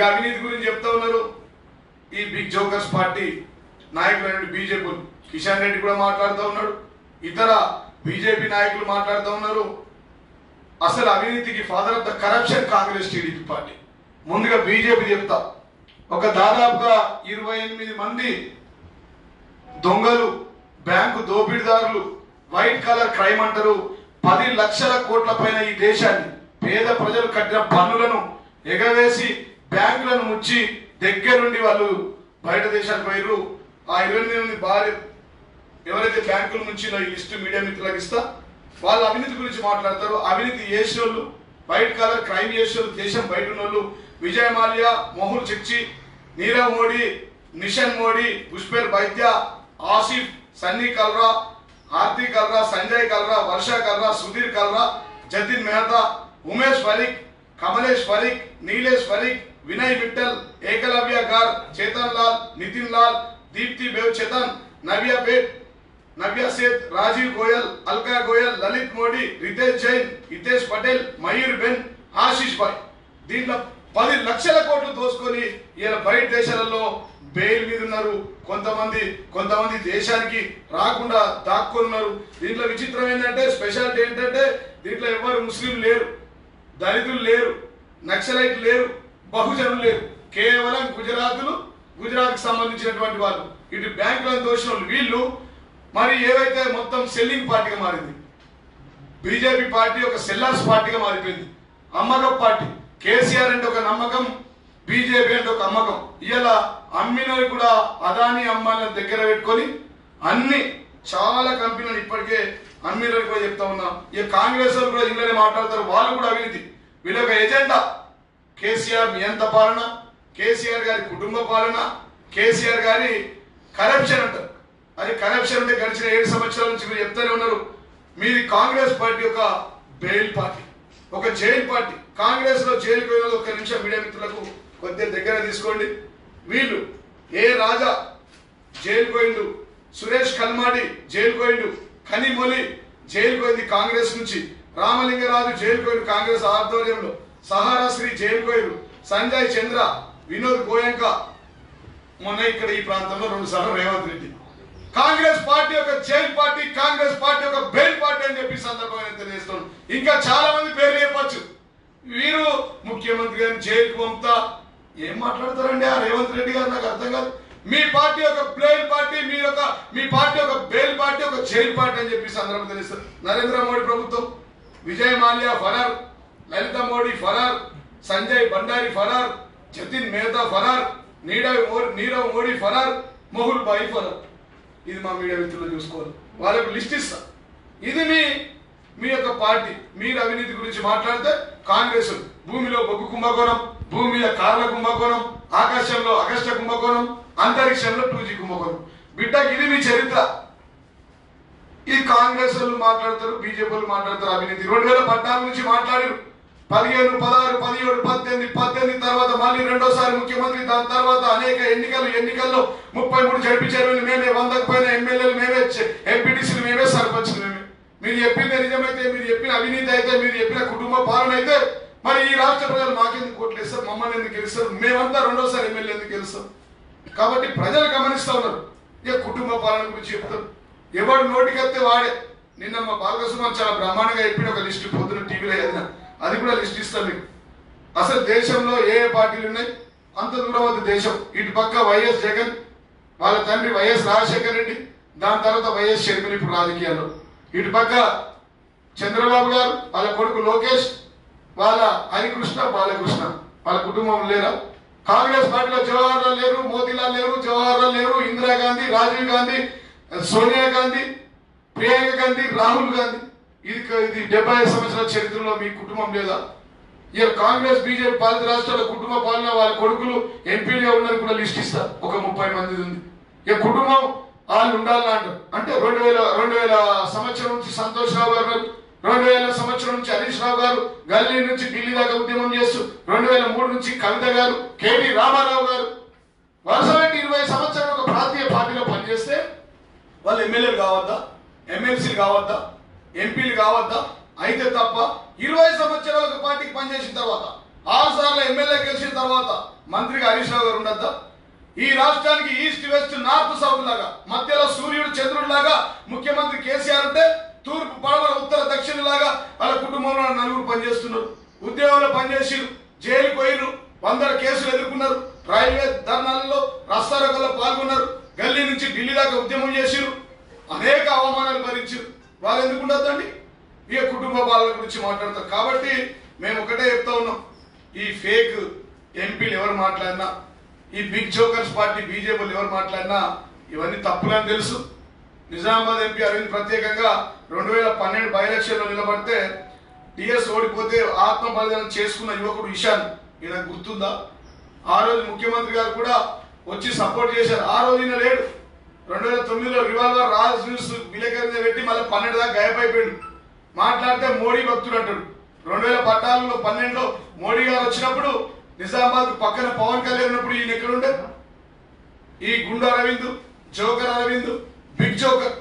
అవినీతి గురించి చెప్తా ఉన్నారు ఈ బిగ్ జోకర్స్ పార్టీ నాయకులైన బీజేపీ కిషన్ రెడ్డి కూడా మాట్లాడుతూ ఉన్నాడు ఇతర బీజేపీ నాయకులు మాట్లాడుతూ ఉన్నారు అసలు అవినీతికి father of the corruption Congress TDP party ముందుగా బీజేపీ చెప్తా ఒక దాదాపుగా ఇరవై ఎనిమిది మంది దొంగలు బ్యాంకు దోపిడీదారులు వైట్ కలర్ క్రైమ్ అంటారు పది లక్షల కోట్ల పైన ఈ దేశాన్ని పేద ప్రజలు కట్టిన పన్నులను ఎగవేసి బ్యాంకులను ముచ్చి దగ్గరుండి వాళ్ళు బయట దేశాలకు పోయిర్రు ఆ ఇరవై ఎనిమిది మంది భార్య ఎవరైతే బ్యాంకుల నుంచి ఈ లిస్టు మీడియా మిత్రులకు ఇస్తా వాళ్ళు అవినీతి గురించి మాట్లాడతారు అవినీతి చేసేవాళ్ళు వైట్ కలర్ క్రైమ్ చేసేవాళ్ళు దేశం బయట ఉన్నోళ్ళు విజయ్ మాల్యా మోహుల్ చిక్చి నీరవ్ మోడీ నిషన్ మోడీ పుష్పేర్ వైద్య ఆసిఫ్ సన్నీ కల్రా హార్దిక్ కల్రా సంజయ్ కల్రా వర్ష కల్రా సుధీర్ కల్రా జతిన్ మెహతా ఉమేష్ ఫరీక్ కమలేష్ ఫరీక్ నీలేష్ ఫరీక్ వినయ్ మిట్టల్ ఏకలవ్య గార్ చేతన్ లాల్ నితిన్ లాల్ దీప్తి బేవ్ చేతన్ నవ్య పేట్ నవ్య సేత్ రాజీవ్ గోయల్ అల్కా గోయల్ లలిత్ మోడీ రితేష్ జైన్ హితేష్ పటేల్ మయూర్ బెన్ ఆశీష్ భాయ్ దీంట్లో పది లక్షల కోట్లు దోసుకొని ఈయన బయట దేశాలలో బెయిల్ మీద ఉన్నారు కొంతమంది కొంతమంది దేశానికి రాకుండా దాక్కొని ఉన్నారు దీంట్లో విచిత్రం ఏంటంటే స్పెషాలిటీ ఏంటంటే దీంట్లో ఎవరు ముస్లిం లేరు దళితులు లేరు నక్సలైట్ లేరు బహుజనులు లేరు కేవలం గుజరాతులు గుజరాత్కి సంబంధించినటువంటి వాళ్ళు ఇటు బ్యాంకులను దోషిన వాళ్ళు వీళ్ళు మరి ఏవైతే మొత్తం సెల్లింగ్ పార్టీగా మారింది బీజేపీ పార్టీ ఒక సెల్లర్స్ పార్టీగా మారిపోయింది అమ్మకం పార్టీ కేసీఆర్ అంటే ఒక నమ్మకం బీజేపీ అంటే ఒక అమ్మకం ఇలా అమ్మినవి కూడా అదాని అమ్మాయిలను దగ్గర పెట్టుకొని అన్ని చాలా కంపెనీలు ఇప్పటికే అమ్మినవి కూడా చెప్తా ఉన్నా ఇక కాంగ్రెస్ వాళ్ళు కూడా ఇంట్లోనే మాట్లాడతారు వాళ్ళు కూడా అవినీతి వీళ్ళ ఒక ఎజెండా కేసీఆర్ నియంత పాలన కేసీఆర్ గారి కుటుంబ పాలన కేసీఆర్ గారి కరప్షన్ అంటారు అది కరప్షన్ అంటే గడిచిన ఏడు సంవత్సరాల నుంచి మీరు చెప్తానే ఉన్నారు మీది కాంగ్రెస్ పార్టీ ఒక బెయిల్ పార్టీ ఒక జైలు పార్టీ కాంగ్రెస్ లో జైలుకు పోయిన ఒక నిమిషం మీడియా మిత్రులకు కొద్దిగా దగ్గర తీసుకోండి వీళ్ళు ఏ రాజా జైలుకు పోయిండు సురేష్ కల్మాడి జైలుకు పోయిండు కనిమొలి జైలుకు పోయింది కాంగ్రెస్ నుంచి రామలింగరాజు జైలుకు పోయిండు కాంగ్రెస్ ఆధ్వర్యంలో సహారా శ్రీ జైలుకు పోయిండు సంజయ్ చంద్ర వినోద్ గోయంక మొన్న ఇక్కడ ఈ ప్రాంతంలో రెండు సార్లు రేవంత్ రెడ్డి కాంగ్రెస్ పార్టీ ఒక జైల్ పార్టీ కాంగ్రెస్ పార్టీ ఒక బెయిల్ పార్టీ అని చెప్పి ఈ సందర్భంగా తెలియజేస్తున్నాను ఇంకా చాలా మంది పేర్లు చెప్పొచ్చు వీరు ముఖ్యమంత్రి గారిని జైలుకు పంపుతా ఏం మాట్లాడతారండి ఆ రేవంత్ రెడ్డి గారు నాకు అర్థం కాదు మీ పార్టీ ఒక బెయిల్ పార్టీ మీ ఒక మీ పార్టీ ఒక బెయిల్ పార్టీ ఒక జైల్ పార్టీ అని చెప్పి ఈ సందర్భంగా తెలుస్తారు నరేంద్ర మోడీ ప్రభుత్వం విజయ్ మాల్యా ఫరార్ లలిత మోడీ ఫరార్ సంజయ్ బండారి ఫరార్ జతిన్ మేహతా ఫరార్ నీరవ్ మోడీ నీరవ్ మోడీ ఫరార్ మొహుల్ బాయి ఫరార్ ఇది మా మీడియా మిత్రులు చూసుకోవాలి వాళ్ళకు లిస్ట్ ఇస్తా ఇది మీ మీ యొక్క పార్టీ మీరు అవినీతి గురించి మాట్లాడితే కాంగ్రెస్ భూమిలో బొగ్గు కుంభకోణం భూమి మీద కార్ల కుంభకోణం ఆకాశంలో అగస్ట కుంభకోణం అంతరిక్షంలో టూ జీ కుంభకోణం బిడ్డకి ఇది మీ చరిత్ర ఈ కాంగ్రెస్ వాళ్ళు మాట్లాడతారు బీజేపీ వాళ్ళు మాట్లాడతారు అవినీతి రెండు వేల పద్నాలుగు నుంచి మాట్లాడారు పదిహేను పదహారు పదిహేడు పద్దెనిమిది పద్దెనిమిది తర్వాత మళ్ళీ రెండోసారి ముఖ్యమంత్రి దాని తర్వాత అనేక ఎన్నికలు ఎన్నికల్లో ముప్పై మూడు జడ్పీ చైర్మన్ మేమే వందకు పైన ఎమ్మెల్యేలు మేమే ఎంపీటీసీలు మేమే సర్పంచ్లు మేమే మీరు చెప్పింది నిజమైతే మీరు చెప్పిన అవినీతి అయితే మీరు చెప్పిన కుటుంబ పాలన అయితే మరి ఈ రాష్ట్ర ప్రజలు మాకెందుకు కోట్లు ఇస్తారు మమ్మల్ని ఎందుకు గెలుస్తారు మేమంతా రెండోసారి ఎమ్మెల్యే ఎందుకు గెలుస్తాం కాబట్టి ప్రజలు గమనిస్తా ఉన్నారు ఇక కుటుంబ పాలన గురించి చెప్తారు ఎవడు నోటికెత్తే వాడే నిన్న మా బాలకృష్ణ చాలా బ్రహ్మాండంగా చెప్పిన ఒక లిస్టు పొద్దున టీవీలో ఏదైనా అది కూడా లిస్ట్ ఇస్తాను మీకు అసలు దేశంలో ఏ ఏ పార్టీలు ఉన్నాయి అంత దూరం వద్ద దేశం ఇటు పక్క వైఎస్ జగన్ వాళ్ళ తండ్రి వైఎస్ రాజశేఖర్ రెడ్డి దాని తర్వాత వైఎస్ షర్మిల ఇప్పుడు రాజకీయాల్లో ఇటు పక్క చంద్రబాబు గారు వాళ్ళ కొడుకు లోకేష్ వాళ్ళ హరికృష్ణ బాలకృష్ణ వాళ్ళ కుటుంబం లేరా కాంగ్రెస్ పార్టీలో జవహర్ లాల్ లేరు మోతీలాల్ లేరు జవహర్ లాల్ లేరు ఇందిరాగాంధీ రాజీవ్ గాంధీ సోనియా గాంధీ ప్రియాంక గాంధీ రాహుల్ గాంధీ ఇది ఇది డెబ్బై ఐదు సంవత్సరాల చరిత్రలో మీ కుటుంబం లేదా ఇక కాంగ్రెస్ బీజేపీ పాలిత రాష్ట్రాల కుటుంబ పాలన వాళ్ళ కొడుకులు ఎంపీలుగా ఉన్నది కూడా లిస్ట్ ఇస్తారు ఒక ముప్పై మంది ఉంది ఇక కుటుంబం వాళ్ళు ఉండాలని అంటారు అంటే రెండు వేల రెండు వేల సంవత్సరం నుంచి సంతోష్ రావు గారు రెండు వేల సంవత్సరం నుంచి హరీష్ రావు గారు గల్లీ నుంచి ఢిల్లీ దాకా ఉద్యమం చేస్తూ రెండు వేల మూడు నుంచి కవిత గారు కేవీ రామారావు గారు వరుస పెట్టి ఇరవై సంవత్సరాలు ఒక ప్రాంతీయ పార్టీలో పనిచేస్తే వాళ్ళు ఎమ్మెల్యేలు కావద్దా ఎమ్మెల్సీలు కావద్దా ఎంపీలు కావద్దా అయితే తప్ప ఇరవై సంవత్సరాలకు పార్టీకి పనిచేసిన తర్వాత ఆరు సార్లు ఎమ్మెల్యే గెలిచిన తర్వాత మంత్రిగా హరీష్ రావు గారు ఉండద్దా ఈ రాష్ట్రానికి ఈస్ట్ వెస్ట్ నార్త్ సౌత్ లాగా మధ్యలో సూర్యుడు చంద్రుడు లాగా ముఖ్యమంత్రి కేసీఆర్ ఉంటే తూర్పు పడమర ఉత్తర దక్షిణ లాగా వాళ్ళ కుటుంబంలో నలుగురు పనిచేస్తున్నారు ఉద్యోగంలో పనిచేసి జైలు పోయిరు వందల కేసులు ఎదుర్కొన్నారు రైల్వే ధర్నాలలో రస్తారోకల్లో పాల్గొన్నారు గల్లీ నుంచి ఢిల్లీ దాకా ఉద్యమం చేసిరు అనేక అవమానాలు భరించారు వాళ్ళు ఎందుకు ఉండొద్దండి ఇక కుటుంబ పాలన గురించి మాట్లాడతారు కాబట్టి మేము ఒకటే చెప్తా ఉన్నాం ఈ ఫేక్ ఎంపీలు ఎవరు మాట్లాడినా ఈ బిగ్ జోకర్స్ పార్టీ బీజేపీలు ఎవరు మాట్లాడినా ఇవన్నీ తప్పులని తెలుసు నిజామాబాద్ ఎంపీ అరవింద్ ప్రత్యేకంగా రెండు వేల పన్నెండు బై ఎలక్షన్లో నిలబడితే టిఎస్ ఓడిపోతే ఆత్మ బలిదానం చేసుకున్న యువకుడు ఇషాన్ ఈయన గుర్తుందా ఆ రోజు ముఖ్యమంత్రి గారు కూడా వచ్చి సపోర్ట్ చేశారు ఆ రోజు ఈయన లేడు రెండు వేల తొమ్మిదిలో రివాల్వర్ రాజ్ న్యూస్ విలేకరణ పెట్టి మళ్ళీ పన్నెండు దాకా గాయపైపోయాడు మాట్లాడితే మోడీ భక్తుడు అంటాడు రెండు వేల పద్నాలుగులో పన్నెండులో మోడీ గారు వచ్చినప్పుడు నిజామాబాద్ పక్కన పవన్ కళ్యాణ్ ఉన్నప్పుడు ఈయన ఎక్కడుండే ఈ గుండు Arvind joker Arvind big joker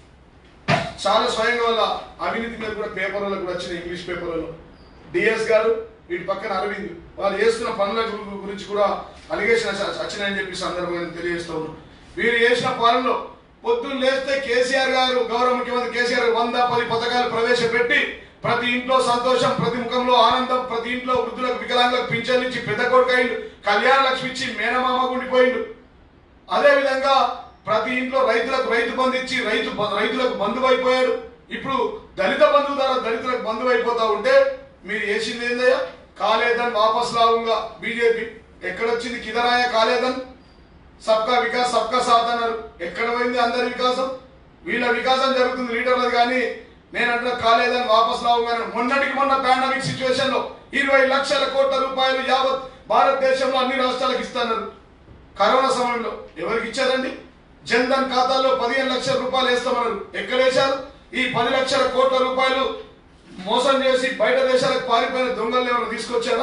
చాలా స్వయంగా వాళ్ళ అవినీతి మీద కూడా పేపర్లలో కూడా వచ్చిన ఇంగ్లీష్ పేపర్లలో డిఎస్ గారు వీటి పక్కన అరవింద్ వాళ్ళు చేస్తున్న పనుల గు- గురించి కూడా అలిగేషన్ వచ్చినాయని చెప్పి సందర్భంగా నేను తెలియజేస్తా ఉన్నాను వీరు చేసిన పాలనలో పొద్దున్న లేస్తే కేసీఆర్ గారు గౌరవ ముఖ్యమంత్రి కేసీఆర్ గారు వంద పది పథకాలు ప్రవేశపెట్టి ప్రతి ఇంట్లో సంతోషం ప్రతి ముఖంలో ఆనందం ప్రతి ఇంట్లో వృద్ధులకు వికలాంగులకు పింఛన్లు ఇచ్చి పెద్ద కొడుకైండు కళ్యాణ లక్ష్మి ఇచ్చి మేనమామ గుండిపోయిండు అదే విధంగా ప్రతి ఇంట్లో రైతులకు రైతు బంధు ఇచ్చి రైతు బ- రైతులకు బంధువు అయిపోయాడు ఇప్పుడు దళిత బంధువు ద్వారా దళితులకు బంధువు అయిపోతా ఉంటే మీరు చేసింది ఏందయ్యా కాలేదన్ వాపస్ లావుగా బీజేపీ ఎక్కడొచ్చింది కిదరాయ కాలేదన్ సబ్కా వికాస్ సబ్కా సాత్ అన్నారు ఎక్కడ పోయింది అందరి వికాసం వీళ్ళ వికాసం జరుగుతుంది లీడర్లది కానీ నేను అంటున్నా కాలేదని వాపస్ లావుగా మొన్నటికి మొన్న పాండమిక్ సిచ్యువేషన్ లో ఇరవై లక్షల కోట్ల రూపాయలు యావత్ భారతదేశంలో అన్ని రాష్ట్రాలకు ఇస్తున్నారు కరోనా సమయంలో ఎవరికి ఇచ్చారండి జన్ధన్ ఖాతాల్లో పదిహేను లక్షల రూపాయలు వేస్తామన్నారు ఎక్కడ వేశారు ఈ పది లక్షల కోట్ల రూపాయలు మోసం చేసి బయట దేశాలకు పారిపోయిన దొంగలు ఎవరు తీసుకొచ్చారా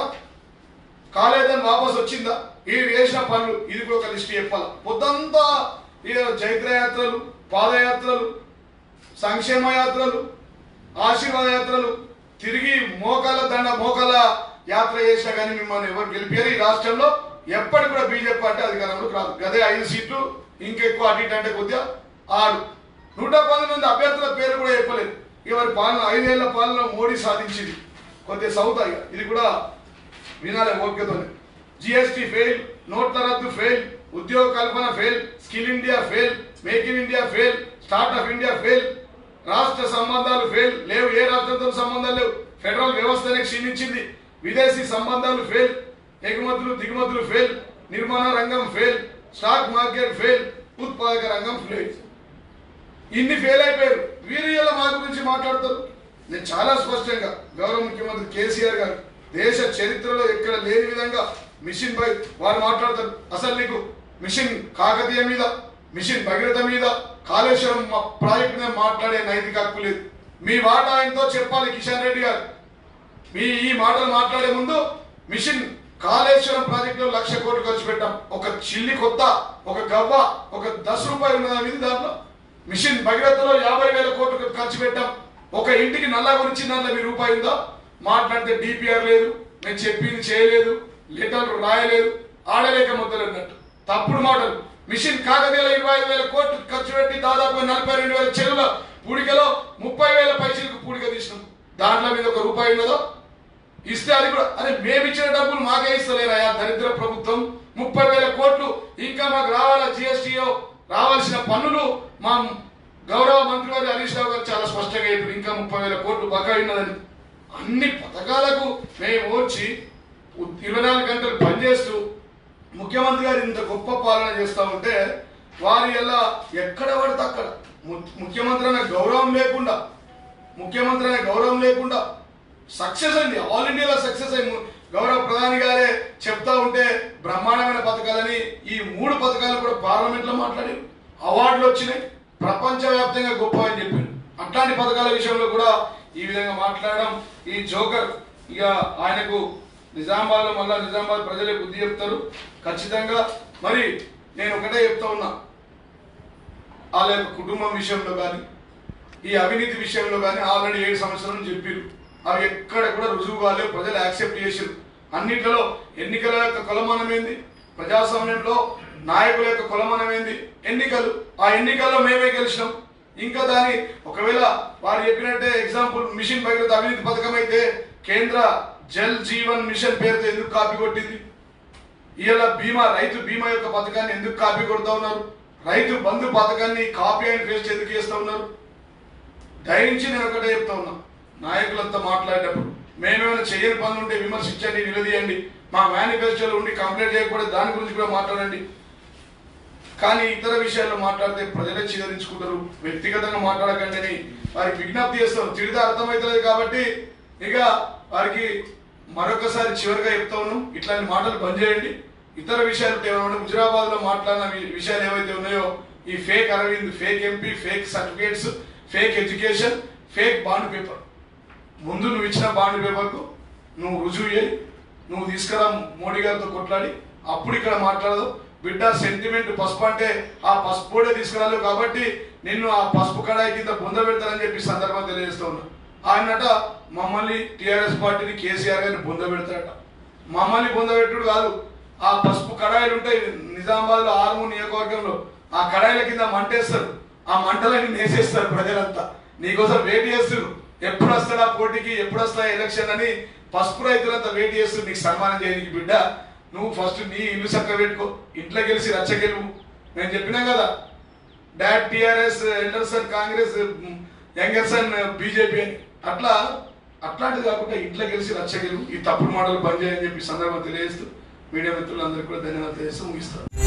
కాలేదని వాపస్ వచ్చిందా ఈ వేసిన పనులు ఇది కూడా ఒక లిస్ట్ చెప్పాలి పొద్దంతా ఈ చైత్రయాత్రలు పాదయాత్రలు సంక్షేమ యాత్రలు ఆశీర్వాద యాత్రలు తిరిగి మోకాల దండ మోకాల యాత్ర చేసినా కానీ మిమ్మల్ని ఎవరు గెలిపారు ఈ రాష్ట్రంలో ఎప్పటికి కూడా బీజేపీ పార్టీ అధికారంలోకి రాదు గదే ఐదు సీట్లు ఇంకెక్కువ అటు ఇటు అంటే కొద్దిగా ఆరు నూట పంతొమ్మిది అభ్యర్థుల పేరు కూడా చెప్పలేదు ఎవరి పాలన ఐదేళ్ల పాలన మోడీ సాధించింది కొద్దిగా సౌత్ ఇక ఇది కూడా వినాలి ఓపికతో జిఎస్టీ ఫెయిల్ నోట్ల రద్దు ఫెయిల్ ఉద్యోగ కల్పన fail skill India fail make in India fail startup India fail రాష్ట్ర సంబంధాలు ఫెయిల్ లేవు ఏ రాష్ట్రంతో సంబంధాలు లేవు ఫెడరల్ వ్యవస్థనే క్షీణించింది విదేశీ సంబంధాలు ఫెయిల్ ఎగుమతులు దిగుమతులు ఫెయిల్ నిర్మాణ రంగం ఫెయిల్ స్టాక్ మార్కెట్ ఫెయిల్ ఉత్పాదక రంగం ఫెయిల్ ఇన్ని ఫెయిల్ అయిపోయారు వీరు ఇలా మా గురించి మాట్లాడతారు నేను చాలా స్పష్టంగా గౌరవ ముఖ్యమంత్రి కేసీఆర్ గారు దేశ చరిత్రలో ఎక్కడ లేని విధంగా మిషన్ పై వారు మాట్లాడతారు అసలు నీకు మిషన్ కాకతీయ మీద మిషన్ భగీరథ మీద కాళేశ్వరం మా ప్రాజెక్టు మీద మాట్లాడే నైతిక హక్కు లేదు మీ వాటా ఆయనతో చెప్పాలి కిషన్ రెడ్డి గారు మీ ఈ మాటలు మాట్లాడే ముందు మిషన్ కాళేశ్వరం ప్రాజెక్టులో లక్ష కోట్లు ఖర్చు పెట్టాం ఒక చిల్లి కొత్త ఒక గవ్వ ఒక దశ రూపాయలు ఉన్నదా మీది దాంట్లో మిషన్ భగీరథలో యాభై వేల కోట్లు ఖర్చు పెట్టాం ఒక ఇంటికి నల్లా గురించి నల్ల మీ రూపాయి ఉందా మాట్లాడితే డిపిఆర్ లేదు నేను చెప్పింది చేయలేదు లెటర్లు రాయలేదు ఆడలేక ముద్దలు అన్నట్టు తప్పుడు మాటలు మిషన్ కాకతీయలో ఇరవై ఐదు వేల కోట్లు ఖర్చు పెట్టి దాదాపు నలభై రెండు వేల చెరువుల పూడికలో ముప్పై వేల పైసలకు పూడిక తీసినాం దాంట్లో మీద ఒక రూపాయి ఉన్నదో ఇస్తే అది కూడా అరే మేము ఇచ్చిన డబ్బులు మాకే ఇస్తలేరయా దరిద్ర ప్రభుత్వం ముప్పై వేల కోట్లు ఇంకా మాకు రావాలా జిఎస్టీఓ రావాల్సిన పన్నులు మా గౌరవ మంత్రి గారు హరీష్ రావు గారు చాలా స్పష్టంగా చెప్పారు ఇంకా ముప్పై వేల కోట్లు బకాయి ఉన్నదని అన్ని పథకాలకు మేము వచ్చి ఇరవై నాలుగు గంటలు పనిచేస్తూ ముఖ్యమంత్రి గారు ఇంత గొప్ప పాలన చేస్తూ ఉంటే వారి ఎలా ఎక్కడ పడితే అక్కడ ము- ముఖ్యమంత్రి అనే గౌరవం లేకుండా ముఖ్యమంత్రి అనే గౌరవం లేకుండా సక్సెస్ అయింది ఆల్ ఇండియాలో సక్సెస్ అయింది గౌరవ ప్రధాని గారే చెప్తా ఉంటే బ్రహ్మాండమైన పథకాలని ఈ మూడు పథకాలు కూడా పార్లమెంట్ లో మాట్లాడారు అవార్డులు వచ్చినాయి ప్రపంచవ్యాప్తంగా గొప్ప అని చెప్పారు అట్లాంటి పథకాల విషయంలో కూడా ఈ విధంగా మాట్లాడడం ఈ జోకర్ ఇక ఆయనకు నిజామాబాద్ లో మళ్ళా నిజామాబాద్ ప్రజలే బుద్ధి చెప్తారు ఖచ్చితంగా మరి నేను ఒకటే చెప్తా ఉన్నా వాళ్ళ యొక్క కుటుంబం విషయంలో కానీ ఈ అవినీతి విషయంలో కానీ ఆల్రెడీ ఏడు సంవత్సరాలు చెప్పారు అవి ఎక్కడ కూడా రుజువు కాలేవు ప్రజలు యాక్సెప్ట్ చేసారు అన్నిట్లలో ఎన్నికల యొక్క కొలమానం ఏంది ప్రజాస్వామ్యంలో నాయకుల యొక్క కొలమానం ఏంది ఎన్నికలు ఆ ఎన్నికల్లో మేమే గెలిచినాం ఇంకా దాని ఒకవేళ వారు చెప్పినట్టే ఎగ్జాంపుల్ మిషన్ భగీరథ అవినీతి పథకం అయితే కేంద్ర జల్ జీవన్ మిషన్ పేరుతో ఎందుకు కాపీ కొట్టింది ఇవాళ బీమా రైతు బీమా యొక్క పథకాన్ని ఎందుకు కాపీ కొడతా ఉన్నారు రైతు బంధు పథకాన్ని కాపీ అండ్ పేస్ట్ ఎందుకు చేస్తూ ఉన్నారు దయించి నేను ఒకటే చెప్తా ఉన్నా నాయకులంతా మాట్లాడేటప్పుడు మేమేమైనా చేయని పనులు ఉంటే విమర్శించండి నిలదీయండి మా మేనిఫెస్టోలో ఉండి కంప్లైంట్ చేయకూడదు దాని గురించి కూడా మాట్లాడండి కానీ ఇతర విషయాల్లో మాట్లాడితే ప్రజలే చిదరించుకుంటారు వ్యక్తిగతంగా మాట్లాడకండి అని వారికి విజ్ఞప్తి చేస్తారు తిడితే అర్థమవుతలేదు కాబట్టి ఇక వారికి మరొకసారి చివరిగా చెప్తా ఉన్నాం ఇట్లాంటి మాటలు బంద్ చేయండి ఇతర విషయాలు ఏమైనా హుజరాబాద్ లో మాట్లాడిన వి- విషయాలు ఏవైతే ఉన్నాయో ఈ fake Arvind fake MP fake certificates fake education fake bond paper ముందు నువ్వు ఇచ్చిన బాండ్ పేపర్కు నువ్వు రుజువు చేయి నువ్వు తీసుకురా మోడీ గారితో కొట్లాడి అప్పుడు ఇక్కడ మాట్లాడదు బిడ్డ సెంటిమెంట్ పసుపు అంటే ఆ పసుపు కూడా తీసుకురాలేదు కాబట్టి నిన్ను ఆ పసుపు కడాయి కింద బొంద పెడతారని చెప్పి ఈ సందర్భం తెలియజేస్తూ ఉన్నా ఆయనట మమ్మల్ని టీఆర్ఎస్ పార్టీని కేసీఆర్ గారిని బొంద పెడతాడట మమ్మల్ని బొంద పెట్టుడు కాదు ఆ పసుపు కడాయిలు ఉంటాయి నిజామాబాద్ లో ఆర్మూర్ నియోజకవర్గంలో ఆ కడాయిల కింద మంటేస్తారు ఆ మంటలని నేసేస్తారు ప్రజలంతా నీకోసం వెయిట్ చేస్తారు ఎప్పుడు వస్తాడా పోటీకి ఎప్పుడు వస్తా ఎలక్షన్ అని పసుపు రైతులంతా వెయిట్ చేస్తారు నీకు సన్మానం చేయడానికి బిడ్డ నువ్వు ఫస్ట్ నీ ఇల్లు చక్క పెట్టుకో ఇంట్లో గెలిచి రచ్చ గెలువు నేను చెప్పినా కదా dad TRS elder son Congress younger son BJP అని అట్లా అట్లాంటిది కాకుండా ఇంట్లో గెలిచి రచ్చ గెలువు ఈ తప్పుడు మాటలు బంద్ చేయని చెప్పి ఈ సందర్భం తెలియజేస్తూ మీడియా మిత్రులందరికీ కూడా ధన్యవాదాలు తెలియజేస్తూ ముగిస్తాను